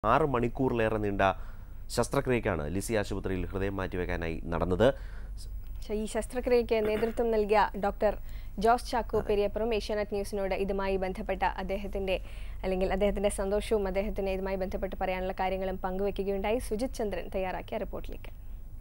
ആറ് മണിക്കൂറിലേറെ നീണ്ട ശസ്ത്രക്രിയക്കാണ് ലിസി ആശുപത്രിയിൽ ഹൃദയം മാറ്റിവെക്കാനായി നടന്നത് ശ- ഈ ശസ്ത്രക്രിയയ്ക്ക് നേതൃത്വം നൽകിയ ഡോക്ടർ ജോസ് ചാക്കോ പെരിയപ്പുറം ഏഷ്യാനെറ്റ് ന്യൂസിനോട് ഇതുമായി ബന്ധപ്പെട്ട അദ്ദേഹത്തിന്റെ അല്ലെങ്കിൽ അദ്ദേഹത്തിന്റെ സന്തോഷവും അദ്ദേഹത്തിന് ഇതുമായി ബന്ധപ്പെട്ട് പറയാനുള്ള കാര്യങ്ങളും പങ്കുവെക്കുകയുണ്ടായി സുജിത് ചന്ദ്രൻ തയ്യാറാക്കിയ റിപ്പോർട്ടിലേക്ക്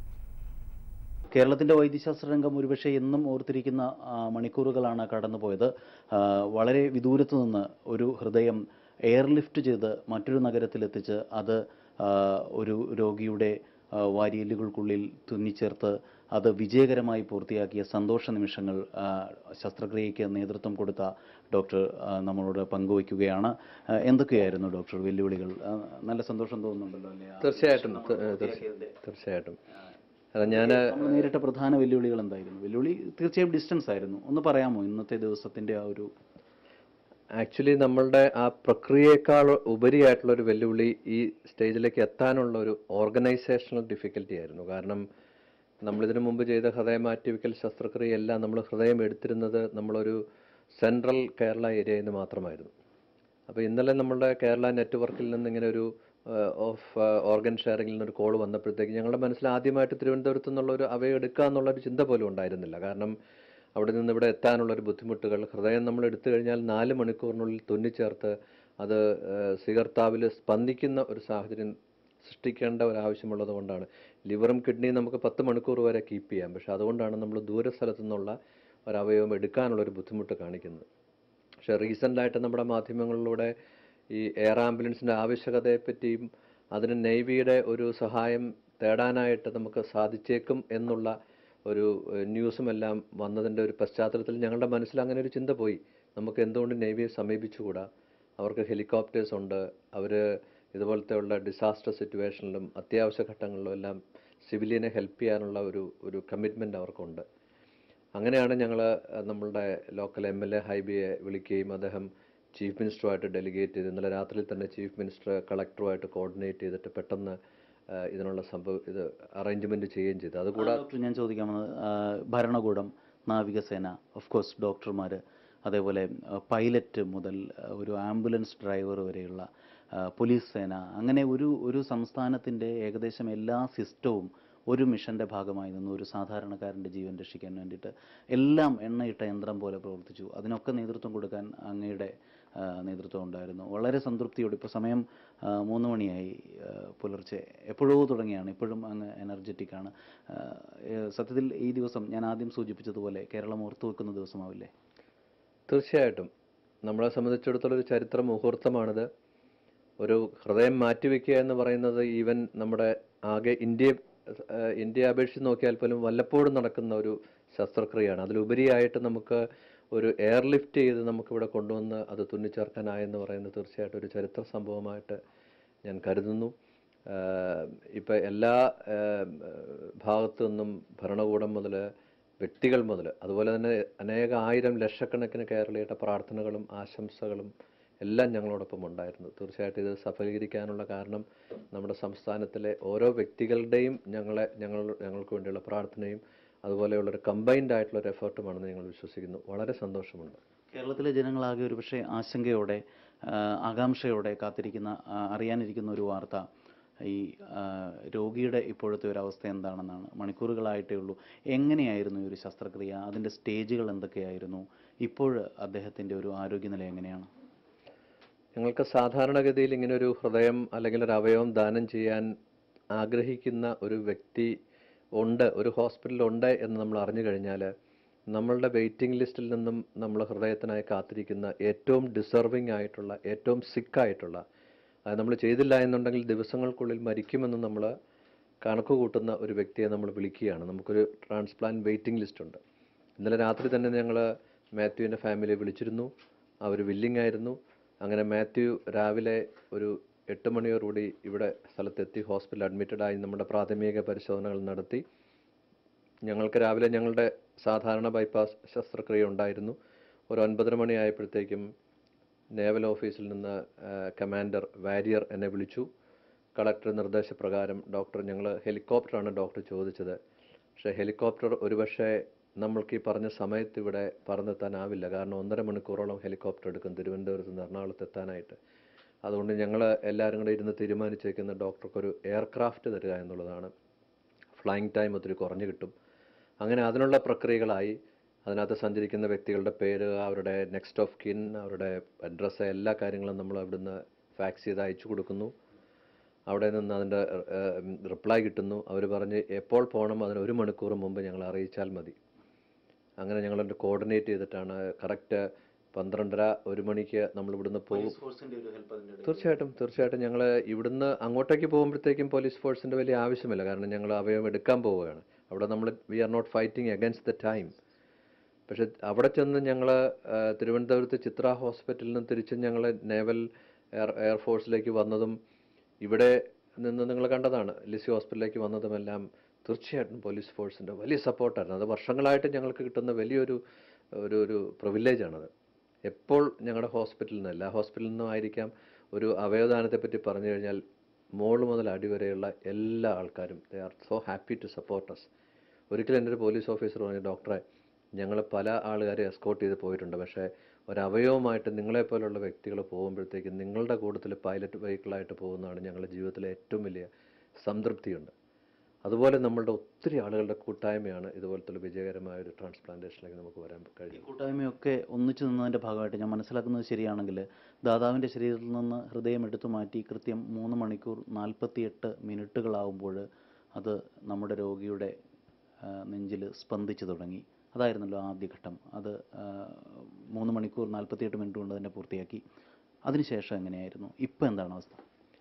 കേരളത്തിന്റെ വൈദ്യശാസ്ത്ര രംഗം ഒരുപക്ഷെ എന്നും ഓർത്തിരിക്കുന്ന ആ, മണിക്കൂറുകളാണ് കടന്നുപോയത് ആ, വളരെ വിദൂരത്തു നിന്ന് ഒരു ഹൃദയം എയർലിഫ്റ്റ് ചെയ്ത് മറ്റൊരു നഗരത്തിലെത്തിച്ച് അത് ആ, ഒരു രോഗിയുടെ ആ, വാരിയലുകൾക്കുള്ളിൽ തുന്നിച്ചേർത്ത് അത് വിജയകരമായി പൂർത്തിയാക്കിയ സന്തോഷ നിമിഷങ്ങൾ ആ, ശസ്ത്രക്രിയയ്ക്ക് നേതൃത്വം കൊടുത്ത ഡോക്ടർ ആ, നമ്മളോട് പങ്കുവയ്ക്കുകയാണ് ആ, എന്തൊക്കെയായിരുന്നു ഡോക്ടർ വെല്ലുവിളികൾ ആ, നല്ല സന്തോഷം തോന്നുന്നുണ്ടല്ലോ അല്ലേ ആ തീർച്ചയായിട്ടും നമ്മൾ തീ- തീർച്ച- പൂർത്തിയാക്കിയതിന്റെ. തീർച്ചയായിട്ടും അല്ല ഞാൻ നമ്മൾ നേരിട്ട പ്രധാന വെല്ലുവിളികൾ എന്തായിരുന്നു വെല്ലുവിളി തീർച്ചയായും ഡിസ്റ്റൻസ് ആയിരുന്നു ഒന്ന് പറയാമോ ഇന്നത്തെ ദിവസത്തിന്റെ ആ ഒരു ആക്ച്വലി നമ്മളുടെ ആ പ്രക്രിയയേക്കാൾ ഉപരിയായിട്ടുള്ള ഒരു വെല്ലുവിളി ഈ സ്റ്റേജിലേക്ക് എത്താനുള്ള ഒരു ഓർഗനൈസേഷണൽ ഡിഫിക്കൽറ്റി ആയിരുന്നു കാരണം നമ്മളിതിനു മുമ്പ് ചെയ്ത ഹൃദയം മാറ്റിവെക്കൽ ശസ്ത്രക്രിയ എല്ലാം നമ്മൾ ഹൃദയം എടുത്തിരുന്നത് നമ്മളൊരു സെൻട്രൽ കേരള ഏരിയയിൽ നിന്ന് മാത്രമായിരുന്നു അപ്പോൾ ഇന്നലെ നമ്മളുടെ കേരള നെറ്റ്വർക്കിൽ നിന്ന് ഇങ്ങനെ ഒരു ഓഫ് ഓർഗൻ ഷെയറിംഗിൽ നിന്നൊരു കോൾ വന്നപ്പോഴത്തേക്ക് ഞങ്ങളുടെ മനസ്സിൽ ആദ്യമായിട്ട് തിരുവനന്തപുരത്ത് നിന്നുള്ള ഒരു അവയെ എടുക്കുക എന്നുള്ള ഒരു ചിന്ത പോലും ഉണ്ടായിരുന്നില്ല കാരണം അവിടെ നിന്ന് ഇവിടെ എത്താനുള്ള ഒരു ബുദ്ധിമുട്ടുകൾ ഹൃദയം നമ്മൾ എടുത്തു കഴിഞ്ഞാൽ നാല് മണിക്കൂറിനുള്ളിൽ തുന്നിച്ചേർത്ത് അത് സ്വീകർത്താവിൽ സ്പന്ദിക്കുന്ന ഒരു സാഹചര്യം സൃഷ്ടിക്കേണ്ട ഒരു ആവശ്യമുള്ളത് കൊണ്ടാണ് ലിവറും കിഡ്നിയും നമുക്ക് പത്ത് മണിക്കൂർ വരെ കീപ്പ് ചെയ്യാം പക്ഷെ അതുകൊണ്ടാണ് നമ്മൾ ദൂര സ്ഥലത്തു നിന്നുള്ള ഒരു അവയവം എടുക്കാനുള്ള ഒരു ബുദ്ധിമുട്ട് കാണിക്കുന്നത് പക്ഷേ റീസെൻ്റായിട്ട് നമ്മുടെ മാധ്യമങ്ങളിലൂടെ ഈ എയർ ആംബുലൻസിൻ്റെ ആവശ്യകതയെപ്പറ്റിയും അതിന് നേവിയുടെ ഒരു സഹായം തേടാനായിട്ട് നമുക്ക് സാധിച്ചേക്കും എന്നുള്ള ഒരു ഏഹ്, ന്യൂസും എല്ലാം വന്നതിൻ്റെ ഒരു പശ്ചാത്തലത്തിൽ ഞങ്ങളുടെ മനസ്സിൽ അങ്ങനെ ഒരു ചിന്ത പോയി നമുക്ക് എന്തുകൊണ്ട് നേവിയെ സമീപിച്ചുകൂടാ അവർക്ക് ഹെലികോപ്റ്റേഴ്സ് ഉണ്ട് അവർ ഇതുപോലത്തെ ഉള്ള ഡിസാസ്റ്റർ സിറ്റുവേഷനിലും അത്യാവശ്യ ഘട്ടങ്ങളിലും എല്ലാം സിവിലിയനെ ഹെൽപ്പ് ചെയ്യാനുള്ള ഒരു ഒരു കമ്മിറ്റ്മെൻറ്റ് അവർക്കുണ്ട് അങ്ങനെയാണ് ഞങ്ങൾ നമ്മളുടെ ലോക്കൽ എം എൽ എ ഹൈബിയെ വിളിക്കുകയും അദ്ദേഹം ചീഫ് മിനിസ്റ്ററുമായിട്ട് ഡെലിഗേറ്റ് ചെയ്ത് ഇന്നലെ രാത്രിയിൽ തന്നെ ചീഫ് മിനിസ്റ്റർ കളക്ടറുമായിട്ട് കോർഡിനേറ്റ് ചെയ്തിട്ട് പെട്ടെന്ന് ആ, ഇതിനുള്ള സംഭവ ഇത് അറേഞ്ച്മെൻറ്റ് ചെയ്യുകയും ചെയ്തു അതുകൂടാതെ ഡോക്ടർ ഞാൻ ചോദിക്കാൻ വന്നത് ആ, ഭരണകൂടം നാവികസേന ഓഫ് കോഴ്സ് ഡോക്ടർമാർ അതേപോലെ ആ, പൈലറ്റ് മുതൽ ആ, ഒരു ആംബുലൻസ് ഡ്രൈവർ വരെയുള്ള ആ, പോലീസ് സേന അങ്ങനെ ഒരു ഒരു സംസ്ഥാനത്തിൻ്റെ ഏകദേശം എല്ലാ സിസ്റ്റവും ഒരു മിഷന്റെ ഭാഗമായി നിന്ന് ഒരു സാധാരണക്കാരൻ്റെ ജീവൻ രക്ഷിക്കാൻ വേണ്ടിയിട്ട് എല്ലാം എണ്ണയിട്ട യന്ത്രം പോലെ പ്രവർത്തിച്ചു അതിനൊക്കെ നേതൃത്വം കൊടുക്കാൻ അങ്ങയുടെ ആ, നേതൃത്വം ഉണ്ടായിരുന്നു വളരെ സംതൃപ്തിയോടെ ഇപ്പോൾ സമയം ആ, മൂന്ന് മണിയായി ആ, പുലർച്ചെ എപ്പോഴോ തുടങ്ങിയാണ് ഇപ്പോഴും അങ്ങ് എനർജറ്റിക് ആണ് ആ, ഏ, സത്യത്തിൽ ഈ ദിവസം ഞാൻ ആദ്യം സൂചിപ്പിച്ചതുപോലെ കേരളം ഓർത്തു വെക്കുന്ന ദിവസമാവില്ലേ തീർച്ചയായിട്ടും നമ്മളെ സംബന്ധിച്ചിടത്തോളം ഒരു ചരിത്ര മുഹൂർത്തമാണിത് ഒരു ഹൃദയം മാറ്റിവെക്കുക എന്ന് പറയുന്നത് ഈവൻ നമ്മുടെ ആകെ ഇന്ത്യ ഏഹ് ഇന്ത്യയെ അപേക്ഷിച്ച് നോക്കിയാൽ പോലും വല്ലപ്പോഴും നടക്കുന്ന ഒരു ശസ്ത്രക്രിയയാണ് അതിലുപരിയായിട്ട് നമുക്ക് ഒരു എയർലിഫ്റ്റ് ചെയ്ത് നമുക്കിവിടെ കൊണ്ടുവന്ന് അത് തുന്നിച്ചേർക്കാനായെന്ന് പറയുന്നത് തീർച്ചയായിട്ടും ഒരു ചരിത്ര സംഭവമായിട്ട് ഞാൻ കരുതുന്നു ഇപ്പം എല്ലാ ഏഹ്, ഭാഗത്തു നിന്നും ഭരണകൂടം മുതൽ വ്യക്തികൾ മുതൽ അതുപോലെ തന്നെ അനേക ആയിരം ലക്ഷക്കണക്കിന് കേരളീയരുടെ പ്രാർത്ഥനകളും ആശംസകളും എല്ലാം ഞങ്ങളോടൊപ്പം ഉണ്ടായിരുന്നു തീർച്ചയായിട്ടും ഇത് സഫലീകരിക്കാനുള്ള കാരണം നമ്മുടെ സംസ്ഥാനത്തിലെ ഓരോ വ്യക്തികളുടെയും ഞങ്ങളെ ഞങ്ങൾ ഞങ്ങൾക്ക് വേണ്ടിയുള്ള പ്രാർത്ഥനയും അതുപോലെയുള്ള ഒരു കമ്പൈൻഡ് ആയിട്ടുള്ള ഒരു എഫേർട്ടുമാണെന്ന് ഞങ്ങൾ വിശ്വസിക്കുന്നു വളരെ സന്തോഷമുണ്ട് കേരളത്തിലെ ജനങ്ങളാകെ ഒരു പക്ഷേ ആശങ്കയോടെ ആ, ആകാംക്ഷയോടെ കാത്തിരിക്കുന്ന ആ, അറിയാനിരിക്കുന്ന ഒരു വാർത്ത ഈ ആ, രോഗിയുടെ ഇപ്പോഴത്തെ ഒരു അവസ്ഥ എന്താണെന്നാണ് മണിക്കൂറുകളായിട്ടേ ഉള്ളൂ എങ്ങനെയായിരുന്നു ഈ ഒരു ശസ്ത്രക്രിയ അതിൻ്റെ സ്റ്റേജുകൾ എന്തൊക്കെയായിരുന്നു ഇപ്പോൾ അദ്ദേഹത്തിൻ്റെ ഒരു ആരോഗ്യനില എങ്ങനെയാണ് ഞങ്ങൾക്ക് സാധാരണഗതിയിൽ ഇങ്ങനെ ഒരു ഹൃദയം അല്ലെങ്കിൽ ഒരു അവയവം ദാനം ചെയ്യാൻ ആഗ്രഹിക്കുന്ന ഒരു വ്യക്തി ഉണ്ട് ഒരു ഹോസ്പിറ്റലിൽ ഉണ്ട് എന്ന് നമ്മൾ അറിഞ്ഞു കഴിഞ്ഞാൽ നമ്മളുടെ വെയിറ്റിംഗ് ലിസ്റ്റിൽ നിന്നും നമ്മൾ ഹൃദയത്തിനായി കാത്തിരിക്കുന്ന ഏറ്റവും ഡിസർവിങ് ആയിട്ടുള്ള ഏറ്റവും സിക്കായിട്ടുള്ള അത് നമ്മൾ ചെയ്തില്ല എന്നുണ്ടെങ്കിൽ ദിവസങ്ങൾക്കുള്ളിൽ മരിക്കുമെന്ന് നമ്മൾ കണക്ക് കൂട്ടുന്ന ഒരു വ്യക്തിയെ നമ്മൾ വിളിക്കുകയാണ് നമുക്കൊരു ട്രാൻസ്പ്ലാന്റ് വെയിറ്റിംഗ് ലിസ്റ്റ് ഉണ്ട് ഇന്നലെ രാത്രി തന്നെ ഞങ്ങൾ മാത്യുവിൻ്റെ ഫാമിലിയെ വിളിച്ചിരുന്നു അവർ വില്ലിംഗ് ആയിരുന്നു അങ്ങനെ മാത്യു രാവിലെ ഒരു എട്ട് മണിയോടുകൂടി ഇവിടെ സ്ഥലത്തെത്തി ഹോസ്പിറ്റലിൽ അഡ്മിറ്റഡ് ആയി നമ്മുടെ പ്രാഥമിക പരിശോധനകൾ നടത്തി ഞങ്ങൾക്ക് രാവിലെ ഞങ്ങളുടെ സാധാരണ ബൈപ്പാസ് ശസ്ത്രക്രിയ ഉണ്ടായിരുന്നു ഒരു ഒൻപതര മണി ആയപ്പോഴത്തേക്കും നേവൽ ഓഫീസിൽ നിന്ന് ആ, കമാൻഡർ വാരിയർ എന്നെ വിളിച്ചു കളക്ടർ നിർദ്ദേശപ്രകാരം ഡോക്ടർ ഞങ്ങൾ ഹെലികോപ്റ്ററാണ് ഡോക്ടർ ചോദിച്ചത് പക്ഷേ ഹെലികോപ്റ്റർ ഒരുപക്ഷെ നമ്മൾക്ക് ഈ പറഞ്ഞ സമയത്ത് ഇവിടെ പറന്നെത്താനാവില്ല കാരണം ഒന്നര മണിക്കൂറോളം ഹെലികോപ്റ്റർ എടുക്കും തിരുവനന്തപുരത്ത് നിന്ന് എറണാകുളത്ത് എത്താനായിട്ട് അതുകൊണ്ട് ഞങ്ങൾ എല്ലാവരും കൂടെ ഇരുന്ന് തീരുമാനിച്ചേക്കുന്ന ഡോക്ടർക്ക് ഒരു എയർക്രാഫ്റ്റ് തരിക എന്നുള്ളതാണ് ഫ്ലൈയിങ് ടൈം ഒത്തിരി കുറഞ്ഞു കിട്ടും അങ്ങനെ അതിനുള്ള പ്രക്രിയകളായി അതിനകത്ത് സഞ്ചരിക്കുന്ന വ്യക്തികളുടെ പേര് അവരുടെ നെക്സ്റ്റ് ഓഫ് കിൻ അവരുടെ അഡ്രസ്സ് എല്ലാ കാര്യങ്ങളും നമ്മൾ അവിടുന്ന് ഫാക്സ് ചെയ്ത് അയച്ചു കൊടുക്കുന്നു അവിടെ നിന്ന് അതിൻ്റെ റിപ്ലൈ കിട്ടുന്നു അവർ പറഞ്ഞ് എപ്പോൾ പോകണം അതിന് ഒരു മണിക്കൂർ മുമ്പ് ഞങ്ങൾ അറിയിച്ചാൽ മതി അങ്ങനെ ഞങ്ങളതിൻ്റെ കോർഡിനേറ്റ് ചെയ്തിട്ടാണ് കറക്റ്റ് പന്ത്രണ്ടര ഒരു മണിക്ക് നമ്മൾ ഇവിടുന്ന് പോകും ഫോഴ്സിന്റെ ഒരു ഹെൽപ്പ് അതിന്റെ ഇടയിൽ തീർച്ചയായിട്ടും തീർച്ചയായിട്ടും ഞങ്ങൾ ഇവിടുന്ന് അങ്ങോട്ടേക്ക് പോകുമ്പോഴത്തേക്കും പോലീസ് ഫോഴ്സിൻ്റെ വലിയ ആവശ്യമില്ല കാരണം ഞങ്ങൾ അവയവം എടുക്കാൻ പോവുകയാണ് അവിടെ നമ്മൾ we are not fighting against the time പക്ഷെ അവിടെ ചെന്ന് ഞങ്ങൾ തിരുവനന്തപുരത്ത് ചിത്ര ഹോസ്പിറ്റലിൽ നിന്ന് തിരിച്ചും ഞങ്ങൾ നേവൽ എയർ എയർഫോഴ്സിലേക്ക് വന്നതും ഇവിടെ നിന്ന് നിങ്ങൾ കണ്ടതാണ് ലിസി ഹോസ്പിറ്റലിലേക്ക് വന്നതുമെല്ലാം തീർച്ചയായിട്ടും പോലീസ് ഫോഴ്സിൻ്റെ വലിയ സപ്പോർട്ടായിരുന്നു അത് വർഷങ്ങളായിട്ട് ഞങ്ങൾക്ക് കിട്ടുന്ന വലിയൊരു ഒരു ഒരു പ്രിവിലേജാണത് എപ്പോൾ ഞങ്ങളുടെ ഹോസ്പിറ്റലിൽ നിന്ന് എല്ലാ ഹോസ്പിറ്റലിൽ നിന്നും ആയിരിക്കാം ഒരു അവയവദാനത്തെപ്പറ്റി പറഞ്ഞു കഴിഞ്ഞാൽ മോള് മുതൽ അടിവരെയുള്ള എല്ലാ ആൾക്കാരും they are so happy to support us ഒരിക്കലും എൻ്റെ ഒരു പോലീസ് ഓഫീസർ പറഞ്ഞു ഡോക്ടറെ ഞങ്ങൾ പല ആളുകാരെ എസ്കോട്ട് ചെയ്ത് പോയിട്ടുണ്ട് പക്ഷേ ഒരവയവമായിട്ട് നിങ്ങളെപ്പോലുള്ള വ്യക്തികൾ പോകുമ്പോഴത്തേക്കും നിങ്ങളുടെ കൂട്ടത്തിൽ പൈലറ്റ് വെഹിക്കിളായിട്ട് പോകുന്നതാണ് ഞങ്ങളുടെ ജീവിതത്തിലെ ഏറ്റവും വലിയ സംതൃപ്തിയുണ്ട് അതുപോലെ നമ്മളുടെ ഒത്തിരി ആളുകളുടെ കൂട്ടായ്മയാണ് ഇതുപോലത്തെ വിജയകരമായ ഒരു ട്രാൻസ്പ്ലാന്റേഷനിലേക്ക് നമുക്ക് വരാൻ ഈ കഴിയും കൂട്ടായ്മയൊക്കെ ഒന്നിച്ചു നിന്നതിൻ്റെ ഭാഗമായിട്ട് ഞാൻ മനസ്സിലാക്കുന്നത് ശരിയാണെങ്കിൽ ദാതാവിൻ്റെ ശരീരത്തിൽ നിന്ന് ഹൃദയം എടുത്തു മാറ്റി കൃത്യം മൂന്ന് മണിക്കൂർ നാൽപ്പത്തിയെട്ട് മിനിറ്റുകളാവുമ്പോൾ അത് നമ്മുടെ രോഗിയുടെ നെഞ്ചിൽ സ്പന്ദിച്ചു തുടങ്ങി അതായിരുന്നല്ലോ ആദ്യഘട്ടം അത് ആ, മൂന്ന് മണിക്കൂർ നാൽപ്പത്തിയെട്ട് മിനിറ്റ് കൊണ്ട് തന്നെ പൂർത്തിയാക്കി അതിനുശേഷം എങ്ങനെയായിരുന്നു ഇപ്പം എന്താണ് അവസ്ഥ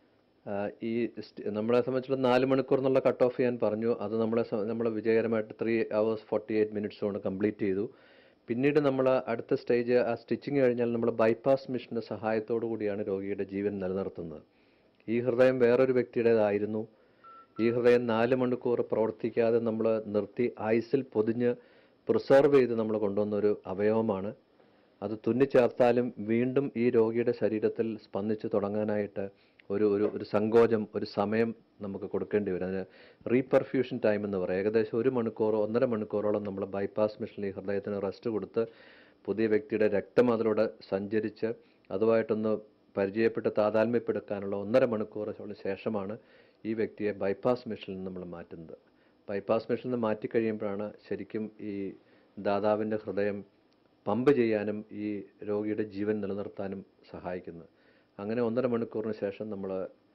ആഹ് ഈ സ്റ്റ്- നമ്മളെ സംബന്ധിച്ചുള്ള നാല് മണിക്കൂർ എന്നുള്ള കട്ട് ഓഫ് ചെയ്യാൻ പറഞ്ഞു അത് നമ്മളെ സ- നമ്മൾ വിജയകരമായിട്ട് three hours forty eight minutes കൊണ്ട് കംപ്ലീറ്റ് ചെയ്തു പിന്നീട് നമ്മൾ അടുത്ത സ്റ്റേജ് ആ സ്റ്റിച്ചിങ് കഴിഞ്ഞാൽ നമ്മൾ ബൈപ്പാസ് മിഷൻ്റെ സഹായത്തോടു കൂടിയാണ് രോഗിയുടെ ജീവൻ നിലനിർത്തുന്നത് ഈ ഹൃദയം വേറൊരു വ്യക്തിയുടേതായിരുന്നു ഈ ഹൃദയം നാല് മണിക്കൂർ പ്രവർത്തിക്കാതെ നമ്മൾ നിർത്തി ഐസിൽ പൊതിഞ്ഞ് പ്രിസർവ് ചെയ്ത് നമ്മൾ കൊണ്ടുവന്ന ഒരു അവയവമാണ് അത് തുന്നിച്ചേർത്താലും വീണ്ടും ഈ രോഗിയുടെ ശരീരത്തിൽ സ്പന്ദിച്ച് തുടങ്ങാനായിട്ട് ഒരു ഒരു ഒരു സങ്കോചം ഒരു സമയം നമുക്ക് കൊടുക്കേണ്ടി വരും അതിന് റീപെർഫ്യൂഷൻ ടൈം എന്ന് പറയും ഏകദേശം ഒരു മണിക്കൂറോ ഒന്നര മണിക്കൂറോളം നമ്മൾ ബൈപ്പാസ് മെഷീനിൽ ഈ ഹൃദയത്തിന് റെസ്റ്റ് കൊടുത്ത് പുതിയ വ്യക്തിയുടെ രക്തം അതിലൂടെ സഞ്ചരിച്ച് അതുമായിട്ടൊന്ന് പരിചയപ്പെട്ട് താതാത്മ്യപ്പെടുക്കാനുള്ള ഒന്നര മണിക്കൂറിന് ശേഷമാണ് ഈ വ്യക്തിയെ ബൈപ്പാസ് മെഷീനിൽ നിന്ന് നമ്മൾ മാറ്റുന്നത് ബൈപ്പാസ് മെഷീനിൽ നിന്ന് മാറ്റിക്കഴിയുമ്പോഴാണ് ശരിക്കും ഈ ദാതാവിൻ്റെ ഹൃദയം പമ്പ് ചെയ്യാനും ഈ രോഗിയുടെ ജീവൻ നിലനിർത്താനും സഹായിക്കുന്നത് അങ്ങനെ ഒന്നര മണിക്കൂറിന് ശേഷം നമ്മൾ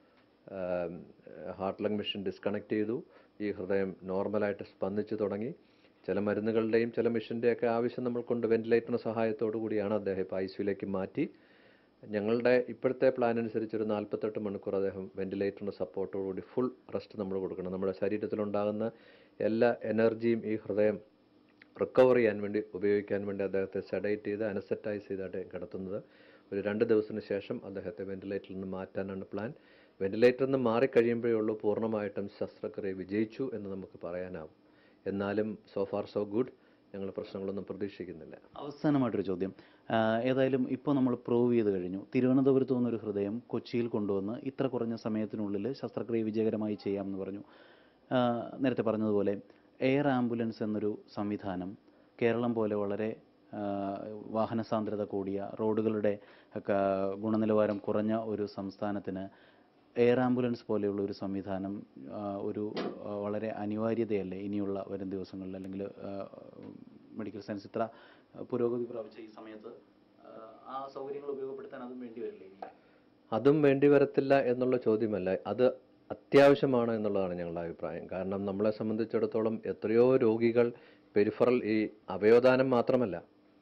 ഹാർട്ട് ലങ് മെഷീൻ ഡിസ്കണക്ട് ചെയ്തു ഈ ഹൃദയം നോർമലായിട്ട് സ്പന്ദിച്ച് തുടങ്ങി ചില മരുന്നുകളുടെയും ചില മെഷീൻ്റെയൊക്കെ ആവശ്യം നമ്മൾക്കുണ്ട് വെന്റിലേറ്ററിൻ്റെ സഹായത്തോടു കൂടിയാണ് അദ്ദേഹം ഇപ്പോൾ ഐ സിയിലേക്ക് മാറ്റി ഞങ്ങളുടെ ഇപ്പോഴത്തെ പ്ലാൻ അനുസരിച്ച് ഒരു നാൽപ്പത്തെട്ട് മണിക്കൂർ അദ്ദേഹം വെന്റിലേറ്ററിൻ്റെ സപ്പോർട്ടോടുകൂടി ഫുൾ റെസ്റ്റ് നമ്മൾ കൊടുക്കണം നമ്മുടെ ശരീരത്തിലുണ്ടാകുന്ന എല്ലാ എനർജിയും ഈ ഹൃദയം റിക്കവർ ചെയ്യാൻ വേണ്ടി ഉപയോഗിക്കാൻ വേണ്ടി അദ്ദേഹത്തെ സെഡേറ്റ് ചെയ്ത് അനസറ്റൈസ് ചെയ്താണ് കിടത്തുന്നത് ഒരു രണ്ട് ദിവസത്തിന് ശേഷം അദ്ദേഹത്തെ വെന്റിലേറ്ററിൽ നിന്ന് മാറ്റാനാണ് പ്ലാൻ വെന്റിലേറ്ററിൽ നിന്ന് മാറിക്കഴിയുമ്പോഴേ ഉള്ളൂ പൂർണ്ണമായിട്ടും ശസ്ത്രക്രിയ വിജയിച്ചു എന്ന് നമുക്ക് പറയാനാവും എന്നാലും സോ ഫാർ സോ ഗുഡ് ഞങ്ങൾ പ്രശ്നങ്ങളൊന്നും പ്രതീക്ഷിക്കുന്നില്ല അവസാനമായിട്ടൊരു ചോദ്യം ആ, ഏതായാലും ഇപ്പോൾ നമ്മൾ പ്രൂവ് ചെയ്ത് കഴിഞ്ഞു തിരുവനന്തപുരത്ത് നിന്നൊരു ഹൃദയം കൊച്ചിയിൽ കൊണ്ടുവന്ന് ഇത്ര കുറഞ്ഞ സമയത്തിനുള്ളിൽ ശസ്ത്രക്രിയ വിജയകരമായി ചെയ്യാമെന്ന് പറഞ്ഞു ആ, നേരത്തെ പറഞ്ഞതുപോലെ എയർ ആംബുലൻസ് എന്നൊരു സംവിധാനം കേരളം പോലെ വളരെ ആ, വാഹന സാന്ദ്രത കൂടിയ റോഡുകളുടെ ഒക്കെ ഗുണനിലവാരം കുറഞ്ഞ ഒരു സംസ്ഥാനത്തിന് എയർ ആംബുലൻസ് പോലെയുള്ള ഒരു സംവിധാനം ആ, ഒരു ആ, വളരെ അനിവാര്യതയല്ലേ ഇനിയുള്ള വരും ദിവസങ്ങളിൽ അല്ലെങ്കിൽ ആ, മെഡിക്കൽ സയൻസ് ഇത്ര പുരോഗതി പ്രാപിച്ച ഈ സമയത്ത് ആ, ആ സൗകര്യങ്ങൾ ഉപയോഗപ്പെടുത്താൻ അതും വേണ്ടി വരില്ലേ ഇനി? അതും വേണ്ടി വരത്തില്ല എന്നുള്ള ചോദ്യമല്ല അത് അത്യാവശ്യമാണ് എന്നുള്ളതാണ് ഞങ്ങളുടെ അഭിപ്രായം കാരണം നമ്മളെ സംബന്ധിച്ചിടത്തോളം എത്രയോ രോഗികൾ പെരിഫറൽ ഈ അവയവദാനം മാത്രമല്ല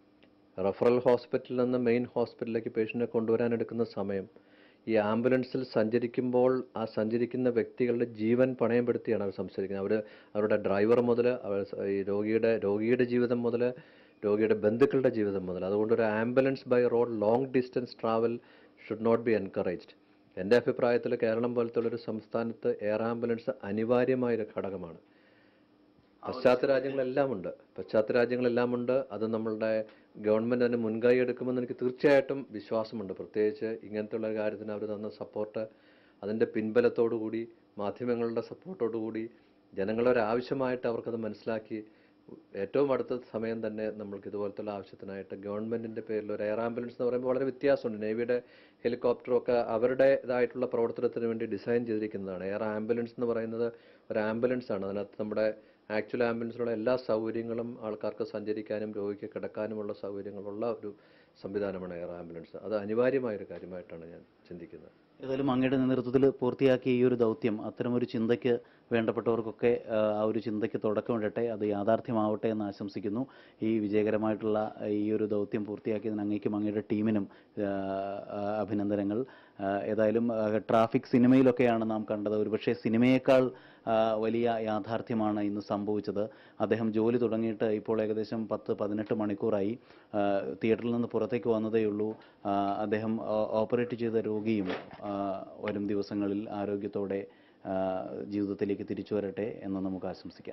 റഫറൽ ഹോസ്പിറ്റലിൽ നിന്ന് മെയിൻ ഹോസ്പിറ്റലിലേക്ക് പേഷ്യൻറ്റിനെ കൊണ്ടുവരാൻ എടുക്കുന്ന സമയം ഈ ആംബുലൻസിൽ സഞ്ചരിക്കുമ്പോൾ ആ സഞ്ചരിക്കുന്ന വ്യക്തികളുടെ ജീവൻ പണയപ്പെടുത്തിയാണ് അവർ സംസാരിക്കുന്നത് അവർ അവരുടെ ഡ്രൈവർ മുതൽ അവർ സ- ഈ രോഗിയുടെ രോഗിയുടെ ജീവിതം മുതൽ രോഗിയുടെ ബന്ധുക്കളുടെ ജീവിതം മുതൽ അതുകൊണ്ട് ഒരു ambulance by road long distance travel should not be encouraged എൻ്റെ അഭിപ്രായത്തിൽ കേരളം പോലത്തെ ഒരു സംസ്ഥാനത്ത് എയർ ആംബുലൻസ് അനിവാര്യമായ ഒരു ഘടകമാണ് പശ്ചാത്തല രാജ്യങ്ങളെല്ലാം ഉണ്ട് പശ്ചാത്തല രാജ്യങ്ങളെല്ലാം ഉണ്ട് അത് നമ്മളുടെ ഗവൺമെൻറ് അതിന് മുൻകൈ എടുക്കുമെന്ന് എനിക്ക് തീർച്ചയായിട്ടും വിശ്വാസമുണ്ട് പ്രത്യേകിച്ച് ഇങ്ങനത്തെ ഉള്ള കാര്യത്തിന് അവർ തന്ന സപ്പോർട്ട് അതിൻ്റെ പിൻബലത്തോടു കൂടി മാധ്യമങ്ങളുടെ സപ്പോർട്ടോടു കൂടി ജനങ്ങളുടെ ഒരു ആവശ്യമായിട്ട് അവർക്കത് മനസ്സിലാക്കി ഏറ്റവും അടുത്ത സമയം തന്നെ നമ്മൾക്ക് ഇതുപോലത്തുള്ള ആവശ്യത്തിനായിട്ട് ഗവൺമെന്റിന്റെ പേരിൽ ഒരു എയർ ആംബുലൻസ് എന്ന് പറയുമ്പോൾ വളരെ വ്യത്യാസമുണ്ട് നേവിയുടെ ഹെലികോപ്റ്ററും ഒക്കെ അവരുടേതായിട്ടുള്ള പ്രവർത്തനത്തിന് വേണ്ടി ഡിസൈൻ ചെയ്തിരിക്കുന്നതാണ് എയർ ആംബുലൻസ് എന്ന് പറയുന്നത് ഒരു ആംബുലൻസ് ആണ് അതിനകത്ത് നമ്മുടെ ആക്ച്വൽ ആംബുലൻസിലുള്ള എല്ലാ സൗകര്യങ്ങളും ആൾക്കാർക്ക് സഞ്ചരിക്കാനും രോഗിക്ക് കിടക്കാനുമുള്ള സൗകര്യങ്ങളുള്ള ഒരു സംവിധാനമാണ് എയർ ആംബുലൻസ് അത് അനിവാര്യമായ ഒരു കാര്യമായിട്ടാണ് ഞാൻ ചിന്തിക്കുന്നത് ഏതായാലും അങ്ങയുടെ നേതൃത്വത്തിൽ പൂർത്തിയാക്കിയ ഈ ഒരു ദൗത്യം അത്തരമൊരു ചിന്തയ്ക്ക് വേണ്ടപ്പെട്ടവർക്കൊക്കെ ആ, ആ ഒരു ചിന്തയ്ക്ക് തുടക്കമിടട്ടെ അത് യാഥാർത്ഥ്യമാവട്ടെ എന്ന് ആശംസിക്കുന്നു ഈ വിജയകരമായിട്ടുള്ള ഈ ഒരു ദൗത്യം പൂർത്തിയാക്കിയതിന് അങ്ങേക്കും അങ്ങയുടെ ടീമിനും ആ, ആ, അഭിനന്ദനങ്ങൾ ആ, ഏതായാലും ആ, ട്രാഫിക് സിനിമയിലൊക്കെയാണ് നാം കണ്ടത് ഒരുപക്ഷെ സിനിമയേക്കാൾ ആ, വലിയ യാഥാർത്ഥ്യമാണ് ഇന്ന് സംഭവിച്ചത് അദ്ദേഹം ജോലി തുടങ്ങിയിട്ട് ഇപ്പോൾ ഏകദേശം പത്ത് പതിനെട്ട് മണിക്കൂറായി ആ, തിയേറ്ററിൽ നിന്ന് പുറത്തേക്ക് വന്നതേയുള്ളൂ ആ, അദ്ദേഹം ഓ- ഓപ്പറേറ്റ് ചെയ്ത രോഗിയും ആ, വരും ദിവസങ്ങളിൽ ആരോഗ്യത്തോടെ ആ, ജീവിതത്തിലേക്ക് തിരിച്ചു വരട്ടെ എന്ന് നമുക്ക് ആശംസിക്കാം